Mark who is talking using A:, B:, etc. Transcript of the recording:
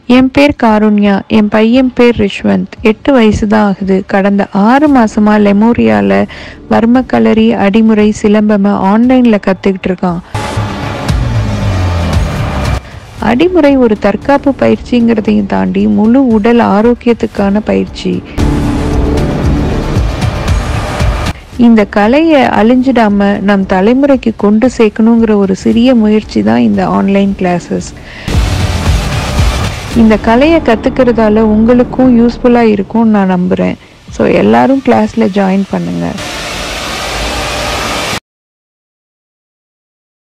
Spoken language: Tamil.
A: என் பேர் காருண்யா என் பையன் பேர் ரிஷ்வந்த் எட்டு வயசு தான் ஆகுது கடந்த ஆறு மாசமா லெமோரியால வர்ம கலரி அடிமுறை சிலம்பம ஆன்லைன்ல கத்துக்கிட்டு இருக்கான் அடிமுறை ஒரு தற்காப்பு பயிற்சிங்கிறதையும் தாண்டி முழு உடல் ஆரோக்கியத்துக்கான பயிற்சி இந்த கலையை அழிஞ்சிடாம நம் தலைமுறைக்கு கொண்டு சேர்க்கணுங்கிற ஒரு சிறிய முயற்சி தான் இந்த ஆன்லைன் கிளாஸஸ் இந்த கலையை கற்றுக்கிறதால உங்களுக்கும் யூஸ்ஃபுல்லாக இருக்கும்னு நான் நம்புகிறேன் ஸோ எல்லாரும் கிளாஸில் ஜாயின் பண்ணுங்கள்